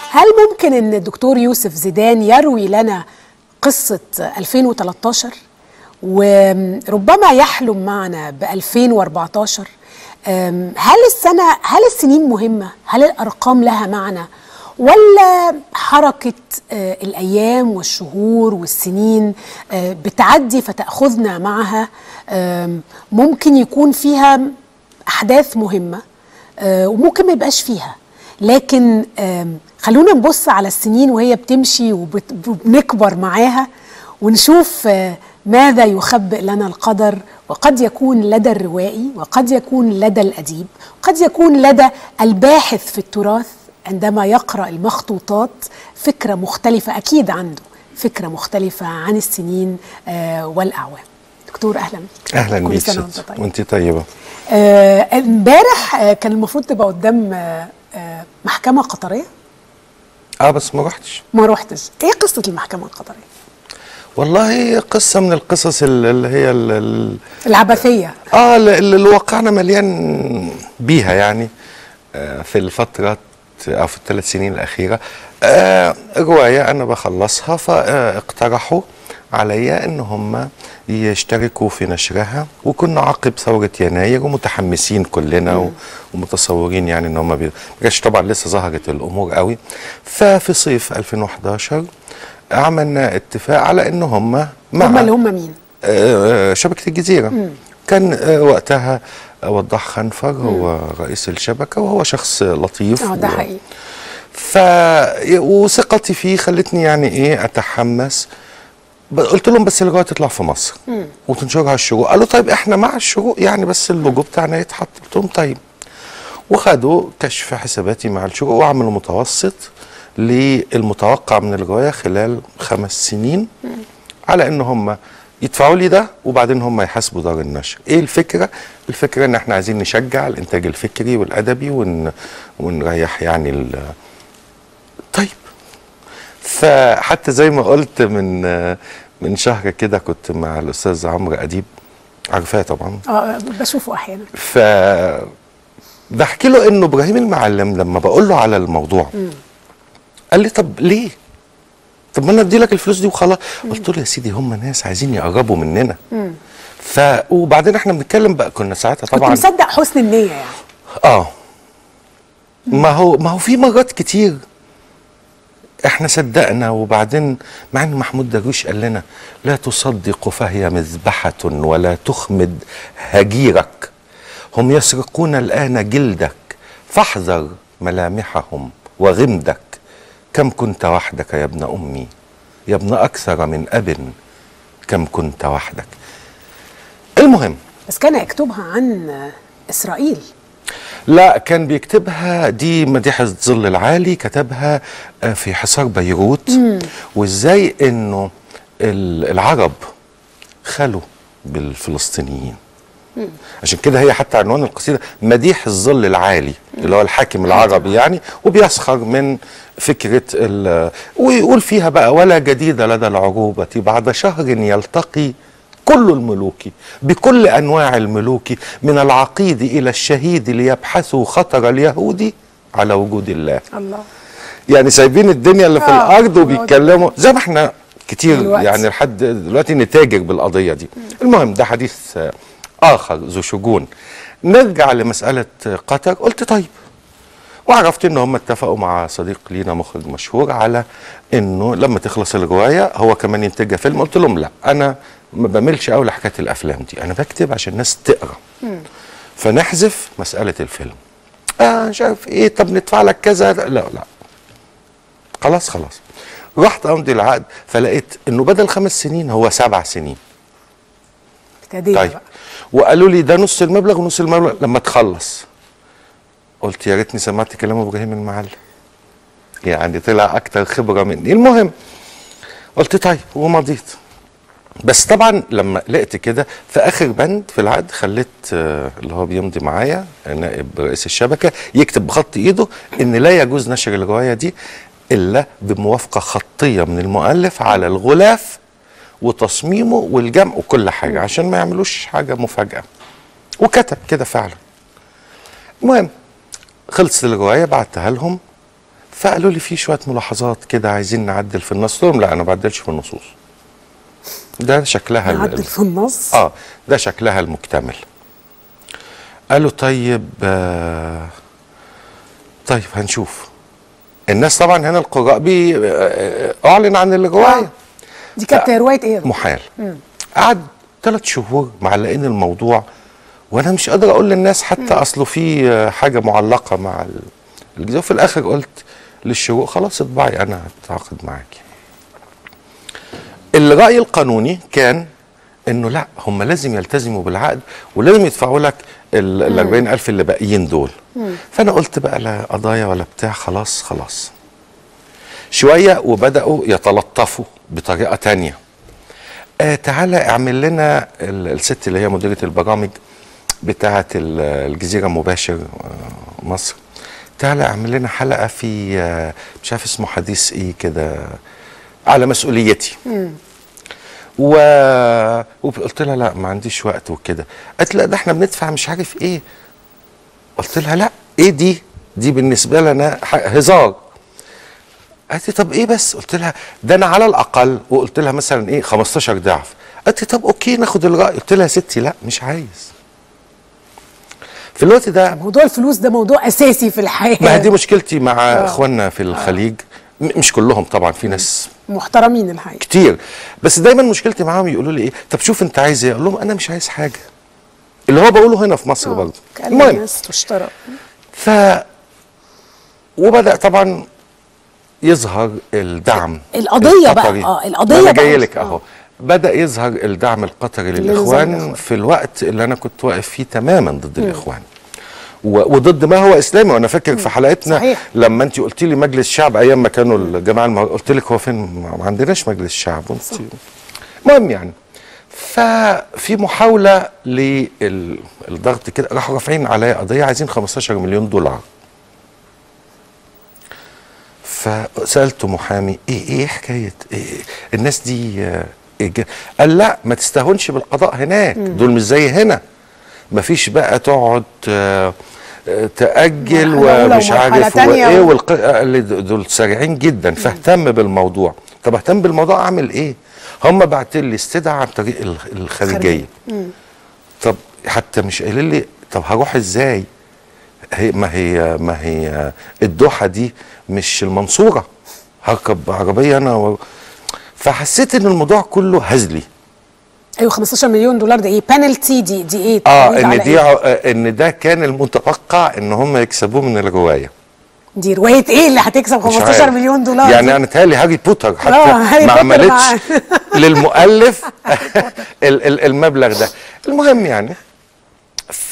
هل ممكن ان الدكتور يوسف زيدان يروي لنا قصه 2013 وربما يحلم معنا ب 2014 أم، هل السنه هل السنين مهمه هل الارقام لها معنى ولا حركه آه، الايام والشهور والسنين آه، بتعدي فتاخذنا معها آم، ممكن يكون فيها احداث مهمه آه، وممكن ما يبقاش فيها لكن آم، خلونا نبص على السنين وهي بتمشي وبت- وبنكبر معاها ونشوف آه، ماذا يخبئ لنا القدر وقد يكون لدى الروائي وقد يكون لدى الأديب قد يكون لدى الباحث في التراث عندما يقرأ المخطوطات فكرة مختلفة أكيد عنده فكرة مختلفة عن السنين آه، والأعوام دكتور أهلا بك اهلا كل بيك سنة ست. وأنت طيب وانت طيبه آه، امبارح آه، كان المفروض تبقى قدام آه، آه، محكمة قطرية اه بس ما رحتش ما روحتش ايه قصة المحكمة القطرية والله قصه من القصص ال- اللي هي ال- ال- العبثية اه اللي اللي واقعنا مليان بيها يعني آه في الفترات او في الثلاث سنين الاخيره آه روايه انا بخلصها فاقترحوا عليا ان هم يشتركوا في نشرها وكنا عقب ثوره يناير ومتحمسين كلنا و- ومتصورين يعني ان هم بي... ما كانش طبعا لسه ظهرت الامور قوي ففي صيف 2011 عملنا اتفاق على ان هم مع هم اللي هم مين آه، شبكة الجزيرة كان آه، وقتها وضاح خنفر هو رئيس الشبكة وهو شخص لطيف اه ده و- حقيقي ف وثقتي فيه خلتني يعني ايه اتحمس ب- قلت لهم بس الروايه تطلع في مصر وتنشرها الشروق قالوا طيب احنا مع الشروق يعني بس اللوجو بتاعنا يتحط قلت لهم طيب وخدوا كشف حساباتي مع الشروق وعملوا متوسط للمتوقع من الروايه خلال خمس سنين على ان هم يدفعوا لي ده وبعدين هم يحاسبوا دار النشر ايه الفكره الفكره ان احنا عايزين نشجع الانتاج الفكري والادبي ون... ونريح يعني ال... طيب فحتى زي ما قلت من من شهر كده كنت مع الاستاذ عمرو اديب عارفاه طبعا اه بشوفه احيانا ف بحكي له انه ابراهيم المعلم لما بقول له على الموضوع قال لي طب ليه؟ طب ما انا ادي لك الفلوس دي وخلاص قلت له يا سيدي هم ناس عايزين يقربوا مننا ف وبعدين احنا بنتكلم بقى كنا ساعتها كنت طبعا مصدق حسن النية يعني اه ما هو ما هو في مرات كتير احنا صدقنا وبعدين مع ان محمود درويش قال لنا لا تصدق فهي مذبحة ولا تخمد هجيرك هم يسرقون الآن جلدك فاحذر ملامحهم وغمدك كم كنت وحدك يا ابن أمي يا ابن أكثر من أب كم كنت وحدك المهم بس كان يكتبها عن آه، اسرائيل لا كان بيكتبها دي مديحة الظل العالي كتبها آه، في حصار بيروت وازاي انه ال- العرب خلوا بالفلسطينيين عشان كده هي حتى عنوان القصيدة مديح الظل العالي اللي هو الحاكم العربي يعني وبيسخر من فكرة ال- ويقول فيها بقى ولا جديد لدى العروبة بعد شهر يلتقي كل الملوك بكل انواع الملوك من العقيد الى الشهيد ليبحثوا خطر اليهود على وجود الله الله يعني سايبين الدنيا اللي في آه، الارض هو وبيتكلموا زي ما احنا كتير دلوقتي. يعني لحد دلوقتي نتاجر بالقضيه دي المهم ده حديث آه، اخر ذو شجون نرجع لمساله قطر قلت طيب وعرفت ان هم اتفقوا مع صديق لينا مخرج مشهور على انه لما تخلص الروايه هو كمان ينتجها فيلم قلت لهم لا انا ما بعملش قوي لحكايه الافلام دي انا بكتب عشان الناس تقرا فنحذف مساله الفيلم اه مش عارف ايه طب ندفع لك كذا لا لا خلاص خلاص رحت امضي العقد فلقيت انه بدل خمس سنين هو سبع سنين ابتدينا طيب بقى وقالوا لي ده نص المبلغ ونص المبلغ لما تخلص قلت يا ريتني سمعت كلام ابراهيم المعلم يعني طلع اكتر خبره مني المهم قلت طيب ومضيت بس طبعا لما لقيت كده في اخر بند في العقد خليت آه، اللي هو بيمضي معايا نائب رئيس الشبكه يكتب بخط ايده ان لا يجوز نشر الروايه دي الا بموافقه خطيه من المؤلف على الغلاف وتصميمه والجمع وكل حاجه عشان ما يعملوش حاجه مفاجاه وكتب كده فعلا المهم خلصت الروايه بعتها لهم فقالوا لي في شويه ملاحظات كده عايزين نعدل في النص قلت لهم لا انا ما بعدلش في النصوص ده شكلها ال- نعدل في النص اه ده شكلها المكتمل قالوا طيب آه طيب هنشوف الناس طبعا هنا القراء بي آه، اعلن عن الروايه دي كانت روايه ايه محال قعد ثلاث شهور معلقين الموضوع وانا مش قادر اقول للناس حتى اصله في آه، حاجه معلقه مع ال- الجزء في الاخر قلت للشروق خلاص اطبعي انا هتعاقد معاكي الراي القانوني كان انه لا هم لازم يلتزموا بالعقد ولازم يدفعوا لك ال 40000 اللي باقيين دول فانا قلت بقى لا قضايا ولا بتاع خلاص خلاص شويه وبداوا يتلطفوا بطريقه تانية آه تعالى اعمل لنا ال- الست اللي هي مديره البرامج بتاعه ال- الجزيره مباشر آه، مصر تعالى اعمل لنا حلقه في آه، مش عارف اسمه حديث ايه كده على مسؤوليتي و... وقلت لها لا ما عنديش وقت وكده قالت لا ده احنا بندفع مش عارف ايه قلت لها لا ايه دي دي بالنسبه لنا ح- هزار قالت لي طب ايه بس قلت لها ده انا على الاقل وقلت لها مثلا ايه 15 ضعف قالت لي طب اوكي ناخد الراي قلت لها يا ستي لا مش عايز في الوقت ده موضوع الفلوس ده موضوع اساسي في الحياه ما هي دي مشكلتي مع اخواننا في الخليج م- مش كلهم طبعا في ناس محترمين الحقيقه كتير بس دايما مشكلتي معاهم يقولوا لي ايه طب شوف انت عايز ايه اقول لهم انا مش عايز حاجه اللي هو بقوله هنا في مصر برضه كان المهم الناس تشترى ف وبدا طبعا يظهر الدعم القضية بقى، القطري. آه، القضية ما انا بقى. جاي لك آه. اهو بدا يظهر الدعم القطري لنظام للاخوان الإخوان. في الوقت اللي انا كنت واقف فيه تماما ضد الاخوان و- وضد ما هو اسلامي وانا فاكر في حلقتنا صحيح. لما انت قلت لي مجلس شعب ايام ما كانوا الجماعه المه... قلت لك هو فين ما ما عندناش مجلس شعب وانت المهم يعني ففي محاوله للضغط كده راحوا رافعين عليا قضيه عايزين 15 مليون دولار فسالته محامي ايه ايه حكايه إيه الناس دي آه، إيه جا- قال لا ما تستهونش بالقضاء هناك دول مش زي هنا مفيش بقى تقعد آه، آه، تأجل مرحلة أولى ومش ومرحلة عارف تانية وايه و- والق... قال لي دول سريعين جدا فاهتم بالموضوع طب اهتم بالموضوع اعمل ايه هم بعت لي استدعاء عن طريق الخ- الخارجيه طب حتى مش قايل لي طب هروح ازاي هي ما هي ما هي الدوحه دي مش المنصوره هركب عربيه انا و... فحسيت ان الموضوع كله هزلي ايوه 15 مليون دولار ده ايه بنالتي دي دي ايه اه تعويض على ان دي إيه؟ ع- آه، ان ده كان المتوقع ان هم يكسبوه من الروايه دي روايه ايه اللي هتكسب مش 15 عارف. مليون دولار يعني دي؟ انا تهيألي هاري بوتر حتى آه، هاري ما بوتر عملتش معاه. للمؤلف ال- ال- المبلغ ده المهم يعني ف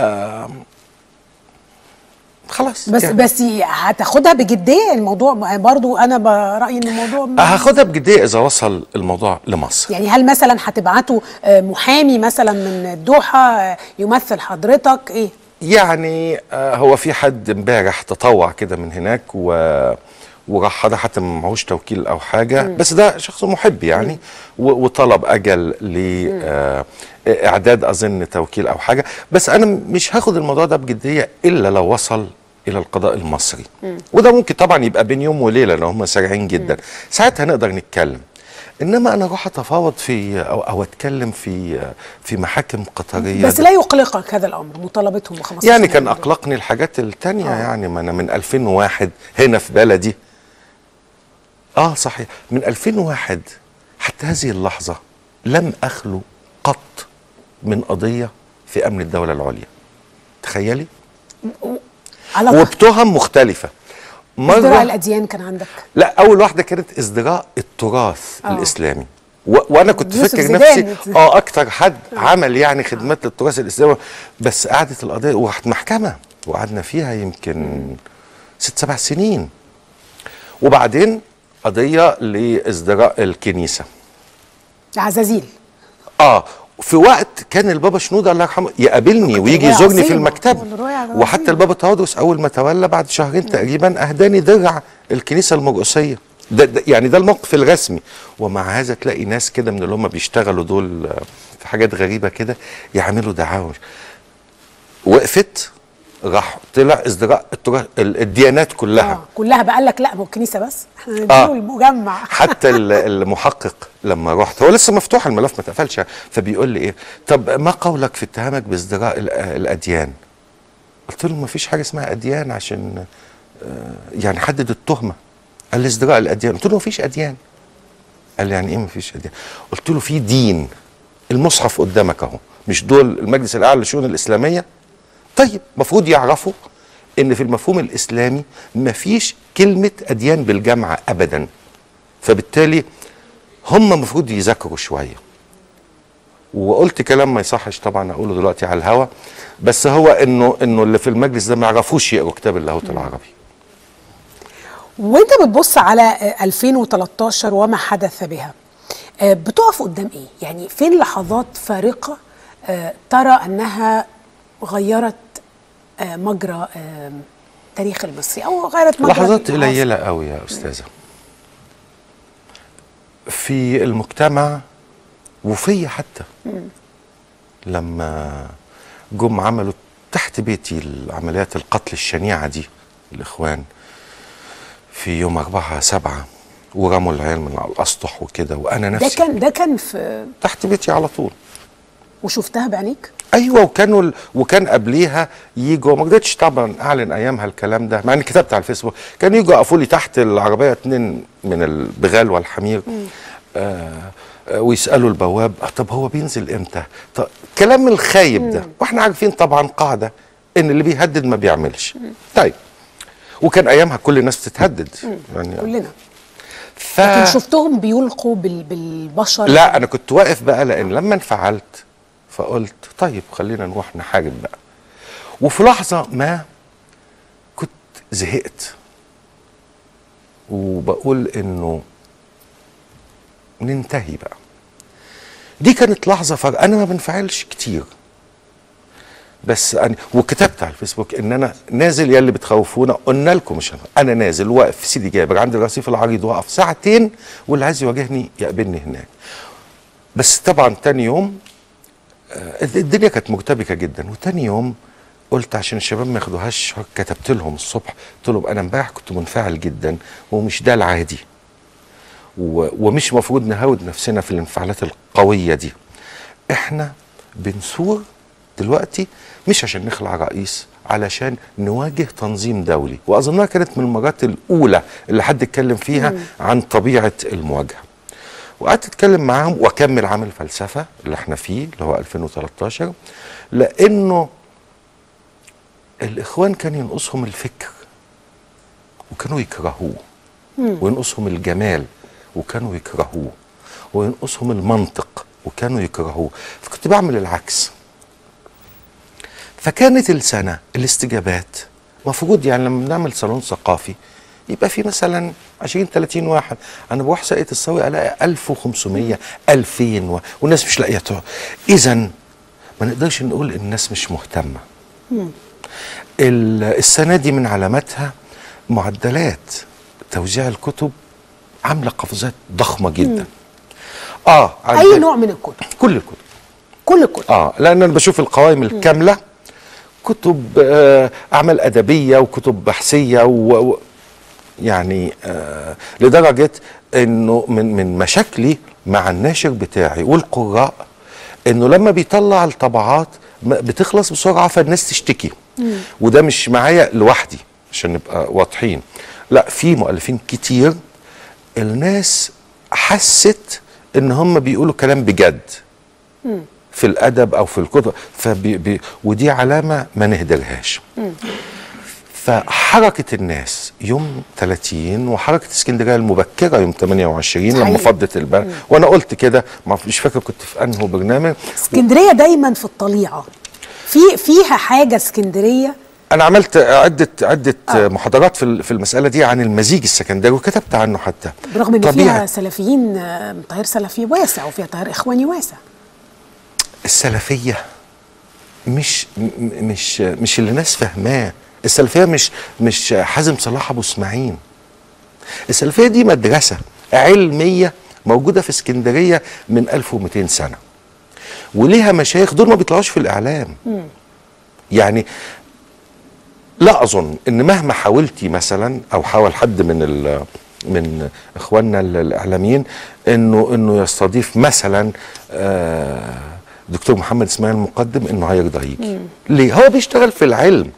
خلاص بس يعني. بس هتاخدها بجديه الموضوع برضو انا برايي ان الموضوع هاخدها بجديه اذا وصل الموضوع لمصر يعني هل مثلا هتبعتوا آه، محامي مثلا من الدوحه آه، يمثل حضرتك ايه يعني آه، هو في حد امبارح تطوع كده من هناك و وراح حدا حتى ما معهوش توكيل او حاجه بس ده شخص محب يعني و- وطلب اجل لاعداد اظن توكيل او حاجه بس انا مش هاخد الموضوع ده بجديه الا لو وصل الى القضاء المصري وده ممكن طبعا يبقى بين يوم وليله لان هم سريعين جدا ساعتها نقدر نتكلم انما انا اروح اتفاوض في او, أو اتكلم في في محاكم قطريه بس لا يقلقك هذا الامر مطالبتهم ب 15 يعني كان مليون دولار. اقلقني الحاجات التانية آه. يعني ما انا من 2001 هنا في بلدي اه صحيح من 2001 حتى هذه اللحظة لم اخلو قط من قضية في امن الدولة العليا تخيلي على وبتهم مختلفة ازدراء مرة الاديان كان عندك لا اول واحده كانت ازدراء التراث آه. الاسلامي و... وانا كنت يوسف فاكر زيدان. نفسي اه اكتر حد عمل يعني خدمات للتراث الاسلامي بس قعدت القضيه وراحت محكمه وقعدنا فيها يمكن ست سبع سنين وبعدين قضيه لازدراء الكنيسه عزازيل اه في وقت كان البابا شنودة الله يرحمه يقابلني كانت ويجي رواية يزورني في عظيمة. المكتبة رواية عظيمة. وحتى البابا تواضرس اول ما تولى بعد شهرين تقريبا اهداني درع الكنيسة المرقسية ده, ده يعني ده الموقف الرسمي ومع هذا تلاقي ناس كده من اللي هم بيشتغلوا دول آه، في حاجات غريبة كده يعملوا دعاوى وقفت راح طلع ازدراء التراث ال- الديانات كلها اه كلها بقى لك لا ما هو الكنيسه بس احنا نديله آه. المجمع حتى ال- المحقق لما رحت هو لسه مفتوح الملف ما اتقفلش يعني. فبيقول لي ايه طب ما قولك في اتهامك بازدراء ال- الاديان قلت له ما فيش حاجه اسمها اديان عشان آه، يعني حدد التهمه قال لي ازدراء الاديان قلت له ما فيش اديان قال لي يعني ايه ما فيش اديان قلت له في دين المصحف قدامك اهو مش دول المجلس الاعلى للشؤون الاسلاميه طيب المفروض يعرفوا ان في المفهوم الاسلامي مفيش كلمه اديان بالجمع ابدا فبالتالي هم المفروض يذاكروا شويه وقلت كلام ما يصحش طبعا اقوله دلوقتي على الهوا بس هو انه انه اللي في المجلس ده ما يعرفوش يقروا كتاب اللاهوت العربي وانت بتبص على آه، 2013 وما حدث بها آه، بتقف قدام ايه يعني فين لحظات فارقه آه، ترى انها غيرت آه، مجرى آه، تاريخ المصري او غيرت مجرى لحظات العاصمة؟ قليله قوي يا استاذه في المجتمع وفي حتى لما جم عملوا تحت بيتي عمليات القتل الشنيعه دي الاخوان في يوم أربعة سبعة ورموا العيال من على الأسطح وكده وأنا ده نفسي كان ده كان في تحت بيتي على طول وشفتها بعينيك ايوه وكانوا ال... وكان قبليها يجوا ما قدرتش طبعا اعلن ايامها الكلام ده مع اني كتبت على الفيسبوك كانوا يجوا يقفوا لي تحت العربيه اتنين من البغال والحمير آه آه ويسالوا البواب آه طب هو بينزل امتى؟ طب كلام الخايب ده واحنا عارفين طبعا قاعده ان اللي بيهدد ما بيعملش طيب وكان ايامها كل الناس بتتهدد يعني كلنا ف... لكن شفتهم بيلقوا بال- بالبشر لا انا كنت واقف بقى لان لما انفعلت فقلت طيب خلينا نروح نحارب بقى وفي لحظه ما كنت زهقت وبقول انه ننتهي بقى دي كانت لحظه فرق انا ما بنفعلش كتير بس أنا وكتبت على الفيسبوك ان انا نازل يا اللي بتخوفونا قلنا لكم مش أنا. انا نازل واقف في سيدي جابر عند الرصيف العريض واقف ساعتين واللي عايز يواجهني يقابلني هناك بس طبعا تاني يوم آه، الدنيا كانت مرتبكه جدا وتاني يوم قلت عشان الشباب ما ياخدوهاش شك، كتبت لهم الصبح قلت لهم انا امبارح كنت منفعل جدا ومش ده العادي و- ومش مفروض نهاود نفسنا في الانفعالات القويه دي احنا بنثور دلوقتي مش عشان نخلع رئيس علشان نواجه تنظيم دولي واظنها كانت من المرات الاولى اللي حد اتكلم فيها عن طبيعه المواجهه وقعدت اتكلم معاهم واكمل عمل فلسفه اللي احنا فيه اللي هو 2013 لانه الاخوان كان ينقصهم الفكر وكانوا يكرهوه وينقصهم الجمال وكانوا يكرهوه وينقصهم المنطق وكانوا يكرهوه فكنت بعمل العكس فكانت السنة الاستجابات مفروض يعني لما بنعمل صالون ثقافي يبقى في مثلا 20 30 واحد انا بروح ساقية الصاوي الاقي 1500 2000 و... والناس مش لاقيه تقعد اذا ما نقدرش نقول ان الناس مش مهتمه ال- السنه دي من علاماتها معدلات توزيع الكتب عامله قفزات ضخمه جدا اه اي عندنا- نوع من الكتب كل الكتب كل الكتب اه لان انا بشوف القوائم الكامله كتب آه اعمال ادبيه وكتب بحثيه و و- يعني آه لدرجه انه من من مشاكلي مع الناشر بتاعي والقراء انه لما بيطلع الطبعات ما- بتخلص بسرعه فالناس تشتكي وده مش معايا لوحدي عشان نبقى واضحين لا في مؤلفين كتير الناس حست ان هم بيقولوا كلام بجد في الادب او في الكتب فبي بي ودي علامه ما نهدرهاش فحركه الناس يوم 30 وحركه اسكندريه المبكره يوم 28 لما صحيح. فضت البلد وانا قلت كده ما- مش فاكر كنت في انه برنامج اسكندريه دايما في الطليعه في فيها حاجه اسكندريه انا عملت عده عده آه. محاضرات في ال- في المساله دي عن المزيج السكندري وكتبت عنه حتى برغم ان طبيعة فيها سلفيين آه، تيار سلفي واسع وفيها تيار اخواني واسع السلفيه مش م- مش مش اللي الناس فاهماه السلفيه مش مش حازم صلاح ابو اسماعيل السلفيه دي مدرسه علميه موجوده في اسكندريه من 1200 سنه وليها مشايخ دول ما بيطلعوش في الاعلام يعني لا اظن ان مهما حاولتي مثلا او حاول حد من ال من اخواننا ال- الاعلاميين انه انه يستضيف مثلا آه، دكتور محمد اسماعيل المقدم انه هيرضى يجي ليه هو بيشتغل في العلم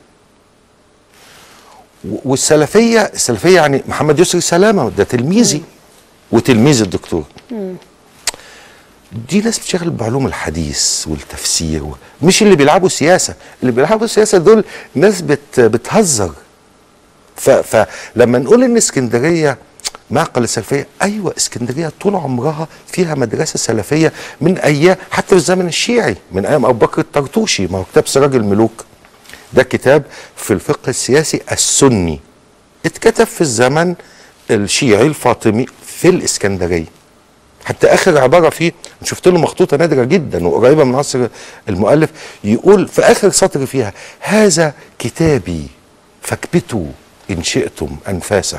و- والسلفيه السلفيه يعني محمد يسري سلامه ده تلميذي وتلميذ الدكتور دي ناس بتشتغل بعلوم الحديث والتفسير و... مش اللي بيلعبوا سياسه اللي بيلعبوا سياسه دول ناس بت... بتهزر ف... فلما نقول ان اسكندريه معقل السلفيه ايوه اسكندريه طول عمرها فيها مدرسه سلفيه من ايام حتى في الزمن الشيعي من ايام ابو بكر الطرطوشي ما هو كتاب سراج الملوك ده كتاب في الفقه السياسي السني اتكتب في الزمن الشيعي الفاطمي في الاسكندريه حتى اخر عباره فيه شفت له مخطوطه نادره جدا وقريبه من عصر المؤلف يقول في اخر سطر فيها هذا كتابي فاكبتوا ان شئتم انفاسه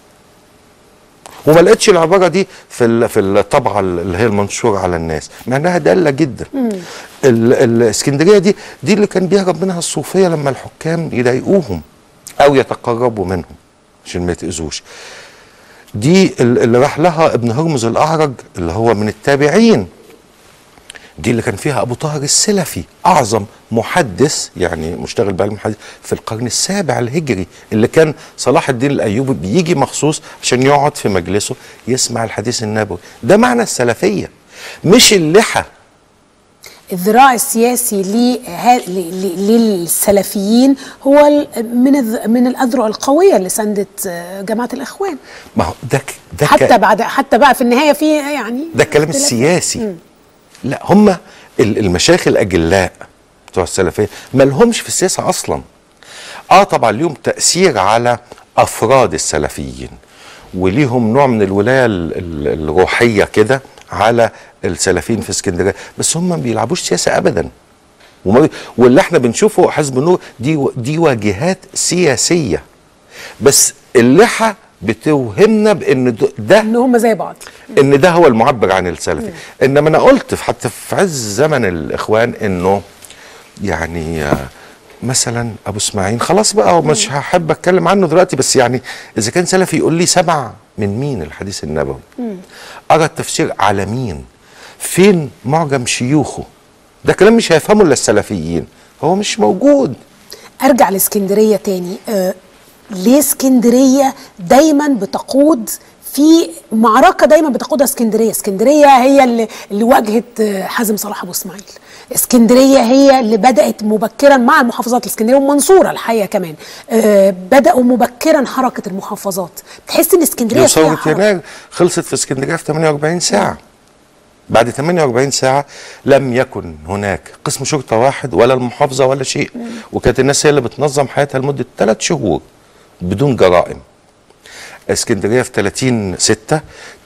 وما لقيتش العباره دي في ال- في الطبعه اللي هي المنشوره على الناس مع انها داله جدا ال- الاسكندريه دي دي اللي كان بيهرب منها الصوفيه لما الحكام يضايقوهم او يتقربوا منهم عشان ما يتاذوش دي ال- اللي راح لها ابن هرمز الاعرج اللي هو من التابعين دي اللي كان فيها ابو طاهر السلفي اعظم محدث يعني مشتغل بعلم الحديث في القرن السابع الهجري اللي كان صلاح الدين الايوبي بيجي مخصوص عشان يقعد في مجلسه يسمع الحديث النبوي ده معنى السلفيه مش اللحى الذراع السياسي له- ل- ل- للسلفيين هو ال- من الذ- من الاذرع القويه اللي ساندت آه، جماعه الاخوان ما هو ده ك- ده ك- حتى بعد حتى بقى في النهايه في يعني ده الكلام اختلاف. السياسي لا هم ال- المشايخ الاجلاء بتوع السلفيه ما لهمش في السياسه اصلا اه طبعا ليهم تاثير على افراد السلفيين وليهم نوع من الولايه ال- ال- الروحيه كده على السلفيين في اسكندريه بس هم ما بيلعبوش سياسه ابدا وما بي- واللي احنا بنشوفه حزب النور دي و- دي واجهات سياسيه بس اللحى بتوهمنا بان د- ده ان هم زي بعض ان ده هو المعبر عن السلفي انما انا قلت في- حتى في عز زمن الاخوان انه يعني آه، مثلا ابو اسماعيل خلاص بقى مش هحب اتكلم عنه دلوقتي بس يعني اذا كان سلفي يقول لي سمع من مين الحديث النبوي ارى التفسير على مين فين معجم شيوخه ده كلام مش هيفهمه الا السلفيين هو مش موجود ارجع لاسكندريه تاني آه ليه اسكندريه دايما بتقود في معركه دايما بتقودها اسكندريه اسكندريه هي اللي, اللي واجهت آه، حازم صلاح ابو اسماعيل اسكندريه هي اللي بدات مبكرا مع المحافظات الاسكندريه والمنصوره الحقيقه كمان آه بداوا مبكرا حركه المحافظات تحس ان اسكندريه فيها ثورة حركة. يناير خلصت في اسكندريه في 48 ساعه بعد 48 ساعه لم يكن هناك قسم شرطه واحد ولا المحافظه ولا شيء وكانت الناس هي اللي بتنظم حياتها لمده ثلاث شهور بدون جرائم اسكندريه في 30 6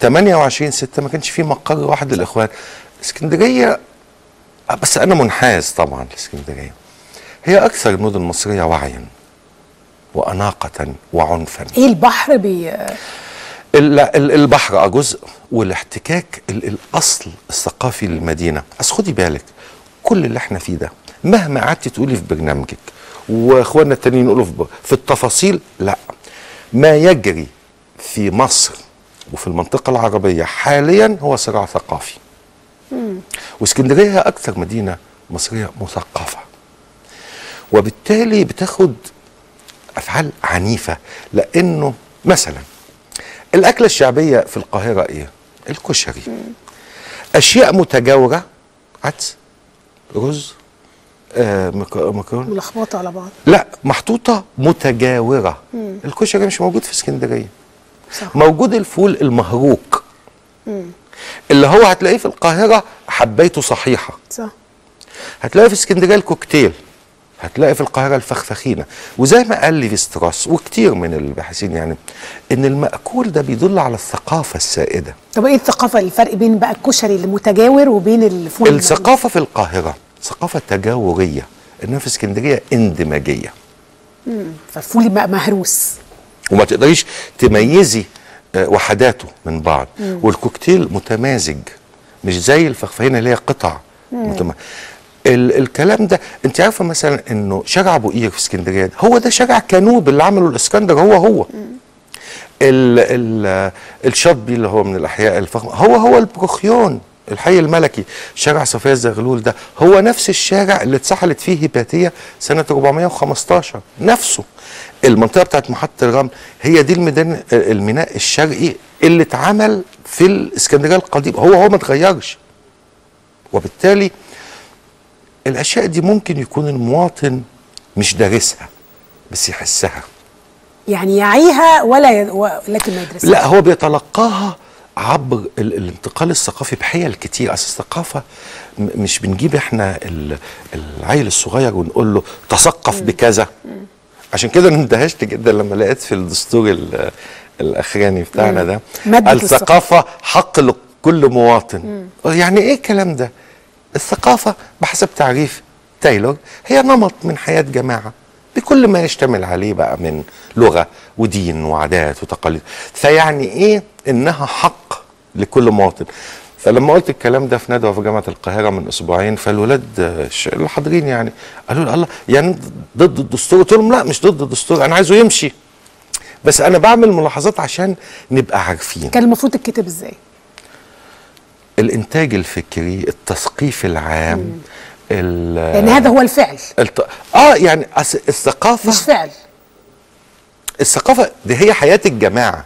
28 6 ما كانش في مقر واحد للاخوان اسكندريه بس انا منحاز طبعا لاسكندريه هي اكثر المدن المصريه وعيا واناقه وعنفا ايه البحر بي ال- ال- البحر اه جزء والاحتكاك ال- الاصل الثقافي للمدينه بس خدي بالك كل اللي احنا فيه ده مهما قعدتي تقولي في برنامجك واخواننا التانيين يقولوا في, ب- في التفاصيل لا ما يجري في مصر وفي المنطقه العربيه حاليا هو صراع ثقافي واسكندريه هي اكثر مدينه مصريه مثقفه وبالتالي بتاخد افعال عنيفه لانه مثلا الاكله الشعبيه في القاهره ايه الكشري اشياء متجاوره عدس رز آه مك- مكرونه ملخبطه على بعض لا محطوطه متجاوره الكشري مش موجود في اسكندريه صح. موجود الفول المهروك اللي هو هتلاقيه في القاهره حبيته صحيحه صح هتلاقي في اسكندريه الكوكتيل هتلاقي في القاهره الفخفخينه وزي ما قال لي ستراس وكتير من الباحثين يعني ان المأكول ده بيدل على الثقافه السائده طب ايه الثقافه الفرق بين بقى الكشري المتجاور وبين الفول المعمول؟ الثقافه في القاهره ثقافه تجاوريه انما في اسكندريه اندماجيه فالفول بقى مهروس وما تقدريش تميزي آه، وحداته من بعض والكوكتيل متمازج مش زي الفخفخينه اللي هي قطع متم... ال الكلام ده انت عارفه مثلا انه شارع ابو قير في اسكندريه ده هو ده شارع كانوب اللي عمله الاسكندر هو هو ال ال الشطبي اللي هو من الاحياء الفخمه هو هو البروخيون الحي الملكي شارع صفيه الزغلول ده هو نفس الشارع اللي اتسحلت فيه هيباتيه سنه 415 نفسه المنطقه بتاعت محطه الرمل هي دي الميدان الميناء الشرقي اللي اتعمل في الاسكندريه القديمه هو هو ما اتغيرش وبالتالي الاشياء دي ممكن يكون المواطن مش دارسها بس يحسها يعني يعيها ولا ي... و... لكن ما يدرسها لا هو بيتلقاها عبر ال الانتقال الثقافي بحيل كتير اصل الثقافه م- مش بنجيب احنا ال- العيل الصغير ونقول له تثقف بكذا عشان كده انا اندهشت جدا لما لقيت في الدستور ال- الاخراني بتاعنا ده مادة الثقافه حق لكل مواطن يعني ايه الكلام ده الثقافه بحسب تعريف تايلور هي نمط من حياه جماعه بكل ما يشتمل عليه بقى من لغه ودين وعادات وتقاليد فيعني ايه انها حق لكل مواطن فلما قلت الكلام ده في ندوه في جامعه القاهره من اسبوعين فالولاد آه، ش- اللي حاضرين يعني قالوا لي الله يعني ضد الدستور قلت لهم لا مش ضد الدستور انا عايزه يمشي بس انا بعمل ملاحظات عشان نبقى عارفين كان المفروض تتكتب ازاي الانتاج الفكري التثقيف العام ال- لان هذا هو الفعل الت... اه يعني أصل الثقافه مش فعل الثقافه دي هي حياه الجماعه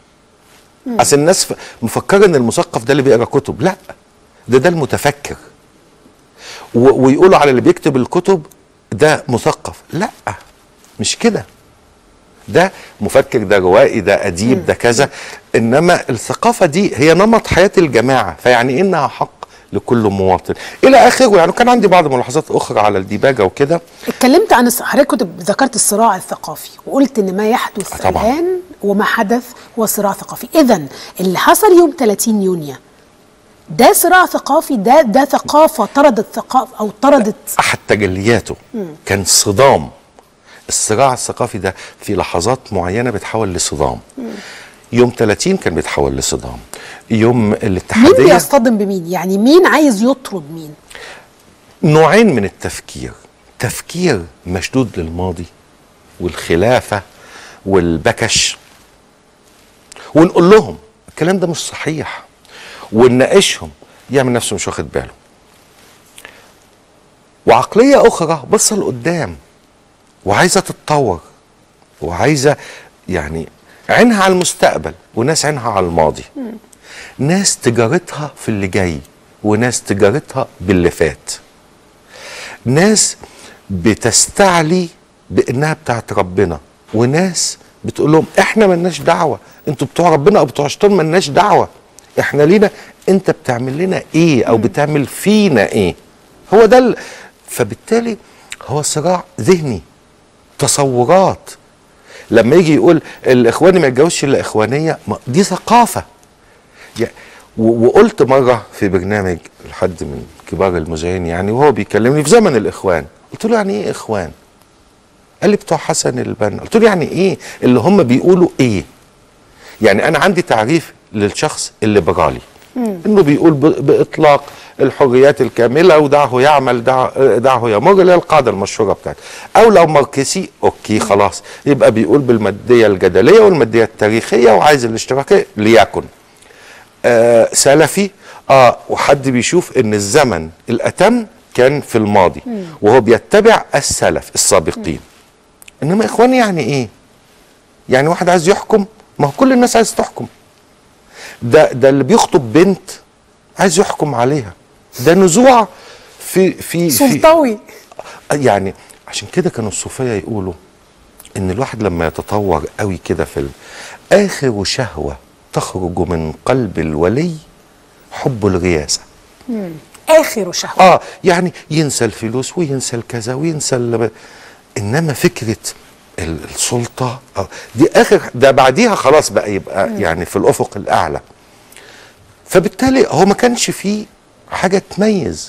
اصل الناس ف- مفكره ان المثقف ده اللي بيقرا كتب لا ده ده المتفكر و... ويقولوا على اللي بيكتب الكتب ده مثقف لا مش كده ده مفكر ده روائي ده اديب ده كذا انما الثقافه دي هي نمط حياه الجماعه فيعني انها حق لكل مواطن الى اخره يعني كان عندي بعض ملاحظات اخرى على الديباجه وكده اتكلمت عن الص- حضرتك كنت ذكرت الصراع الثقافي وقلت ان ما يحدث آه طبعاً. الان وما حدث هو صراع ثقافي اذا اللي حصل يوم 30 يونيو ده صراع ثقافي ده ده ثقافه طردت ثقافه او طردت احد تجلياته كان صدام الصراع الثقافي ده في لحظات معينه بيتحول لصدام يوم 30 كان بيتحول لصدام يوم مين الاتحاديه بيصطدم بمين يعني مين عايز يطرد مين نوعين من التفكير تفكير مشدود للماضي والخلافه والبكش ونقول لهم الكلام ده مش صحيح ونناقشهم يعمل نفسه مش واخد باله وعقليه اخرى بصه لقدام وعايزه تتطور وعايزه يعني عينها على المستقبل وناس عينها على الماضي ناس تجارتها في اللي جاي وناس تجارتها باللي فات ناس بتستعلي بانها بتاعت ربنا وناس بتقول لهم احنا ملناش دعوه انتوا بتوع ربنا او بتوع الشيطان ملناش دعوه احنا لينا انت بتعمل لنا ايه او بتعمل فينا ايه هو ده ال... فبالتالي هو صراع ذهني تصورات لما يجي يقول الاخواني ما يتجوزش الا اخوانيه ما دي ثقافه يا- و- وقلت مره في برنامج لحد من كبار المذيعين يعني وهو بيكلمني في زمن الاخوان قلت له يعني ايه اخوان؟ قال لي بتوع حسن البنا قلت له يعني ايه اللي هم بيقولوا ايه؟ يعني انا عندي تعريف للشخص الليبرالي انه بيقول ب- باطلاق الحريات الكامله ودعه يعمل دع- دعه يمر اللي هي القاعده المشهوره بتاعته او لو ماركسي اوكي خلاص يبقى بيقول بالماديه الجدليه والماديه التاريخيه وعايز الاشتراكيه ليكن آه سلفي اه وحد بيشوف ان الزمن الاتم كان في الماضي وهو بيتبع السلف السابقين انما اخواني يعني ايه يعني واحد عايز يحكم ما هو كل الناس عايز تحكم ده ده اللي بيخطب بنت عايز يحكم عليها ده نزوع في في في سلطوي يعني عشان كده كانوا الصوفيه يقولوا ان الواحد لما يتطور قوي كده في ال- اخر شهوه تخرج من قلب الولي حب الرياسه اخر شهوه اه يعني ينسى الفلوس وينسى الكذا وينسى ال- انما فكره ال- السلطه آه دي اخر ده بعديها خلاص بقى يبقى يعني في الافق الاعلى فبالتالي هو ما كانش فيه حاجه تميز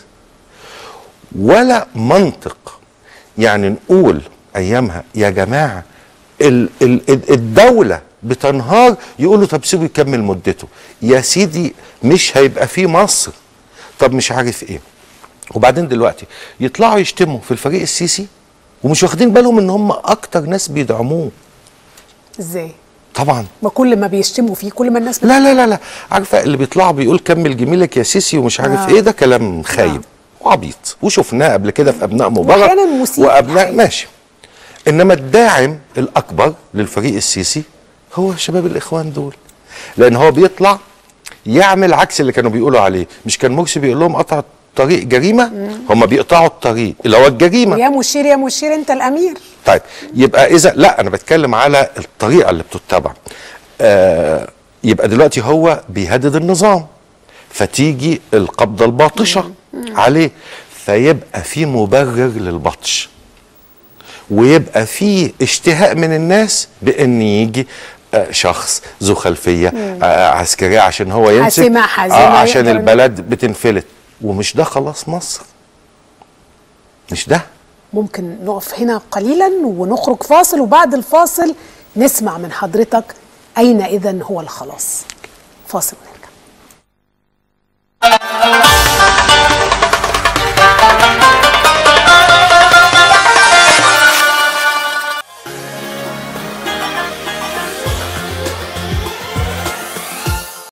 ولا منطق يعني نقول ايامها يا جماعه ال ال ال- الدوله بتنهار يقولوا طب سيبه يكمل مدته يا سيدي مش هيبقى في مصر طب مش عارف ايه وبعدين دلوقتي يطلعوا يشتموا في الفريق السيسي ومش واخدين بالهم ان هم اكتر ناس بيدعموه ازاي طبعا ما كل ما بيشتموا فيه كل ما الناس لا لا لا لا عارفه اللي بيطلعوا بيقول كمل جميلك يا سيسي ومش عارف آه. ايه ده كلام خايب وعبيط وشفناه قبل كده في ابناء مبارك وأحياناً مسيء وابناء الحقيقة. ماشي انما الداعم الاكبر للفريق السيسي هو شباب الاخوان دول لان هو بيطلع يعمل عكس اللي كانوا بيقولوا عليه مش كان مرسي بيقول لهم قطع الطريق جريمه هم بيقطعوا الطريق اللي هو الجريمه يا مشير يا مشير انت الامير طيب يبقى اذا لا انا بتكلم على الطريقه اللي بتتبع آه يبقى دلوقتي هو بيهدد النظام فتيجي القبضه الباطشه عليه فيبقى في مبرر للبطش ويبقى في اشتهاء من الناس بان يجي آه، شخص ذو خلفيه آه، عسكريه عشان هو يمسك حاسمة، حازمة، آه، عشان يقدر- البلد بتنفلت ومش ده خلاص مصر مش ده ممكن نقف هنا قليلا ونخرج فاصل وبعد الفاصل نسمع من حضرتك اين اذا هو الخلاص فاصل ونرجع